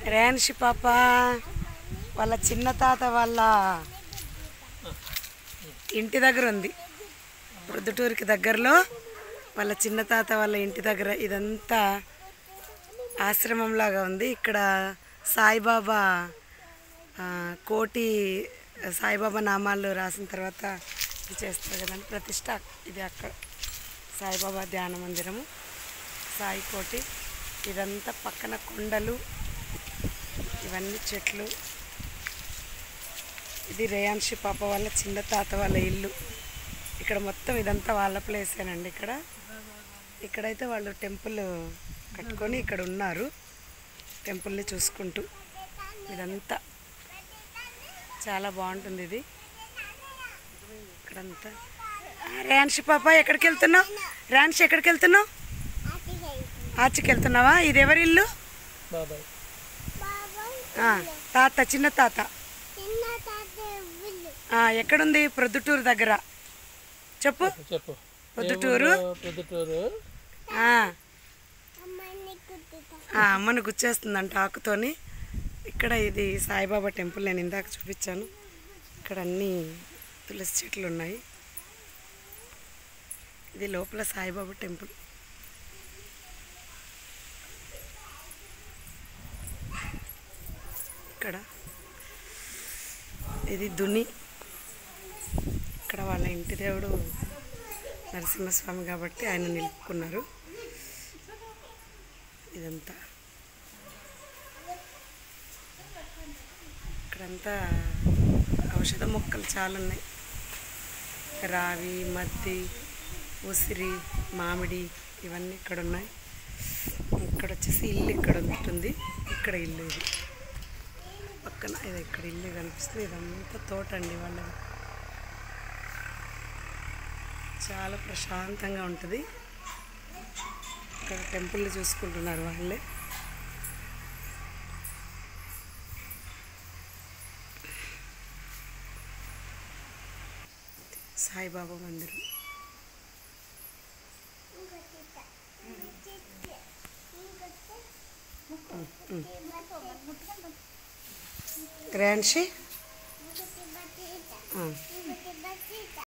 రేన్షి పాప వాళ్ళ చిన్న తాత వాళ్ళ ఇంటి దగ్గర ఉంది ప్రొద్దుటూరుకి దగ్గరలో వాళ్ళ చిన్న తాత వాళ్ళ ఇంటి దగ్గర ఇదంతా ఆశ్రమం లాగా ఉంది ఇక్కడ సాయిబాబా ఆ, కోటి సాయిబాబా నామాలు రాసిన తర్వాత ఇది చేస్తారు కదండి ప్రతిష్ట ఇది అక్కడ సాయిబాబా ధ్యాన మందిరము సాయి కోటి ఇదంతా పక్కన కొండలు ఇవన్నీ చెట్లు ఇది రేయాన్షి పాప వాళ్ళ చిన్న తాత వాళ్ళ ఇల్లు ఇక్కడ మొత్తం ఇదంతా వాళ్ళ ప్లేసేనండి ఇక్కడ ఇక్కడైతే వాళ్ళు టెంపుల్ కట్టుకొని ఇక్కడ ఉన్నారు టెంపుల్ని చూసుకుంటూ ఇదంతా చాలా బాగుంటుంది ఇది ఇక్కడంతా ఆ, రేయాన్షి పాప ఎక్కడికి వెళ్తున్నావు రేయాన్షి ఎక్కడికి వెళ్తున్నావు ఆచికి వెళ్తున్నావా ఇది ఎవరి ఇల్లు బాబాయ్ ఆ, తాత చిన్న తాత ఆ, ఎక్కడుంది ప్రొద్దుటూరు దగ్గర చెప్పు చెప్పు పొద్దుటూరు పొద్దుటూరు ఆ. ఆ, అమ్మను గుచ్చేస్తుందంట ఆకుతోని ఇక్కడ ఇది సాయిబాబా టెంపుల్ నేను ఇందాక చూపించాను ఇక్కడ అన్ని తులసి చెట్లు ఉన్నాయి ఇది లోపల సాయిబాబా టెంపుల్ ఇక్కడ ఇది దుని ఇక్కడ వాళ్ళ ఇంటి దేవుడు నరసింహస్వామి కాబట్టి ఆయన నిలుపుకున్నారు ఇదంతా ఇక్కడంతా ఔషధ మొక్కలు చాలా ఉన్నాయి రావి మద్ది ఉసిరి మామిడి ఇవన్నీ ఇక్కడ ఉన్నాయి ఇక్కడ వచ్చేసి ఇల్లు ఇక్కడ ఉంటుంది ఇక్కడ ఇల్లు ఇది పక్కన ఇది ఇక్కడ ఇల్లు కనిపిస్తుంది ఇదంతా తోట అండి వాళ్ళది చాలా ప్రశాంతంగా ఉంటుంది ఇక్కడ టెంపుల్ చూసుకుంటున్నారు వాళ్ళే సాయిబాబా మందిరం గ్రాండ్ షీ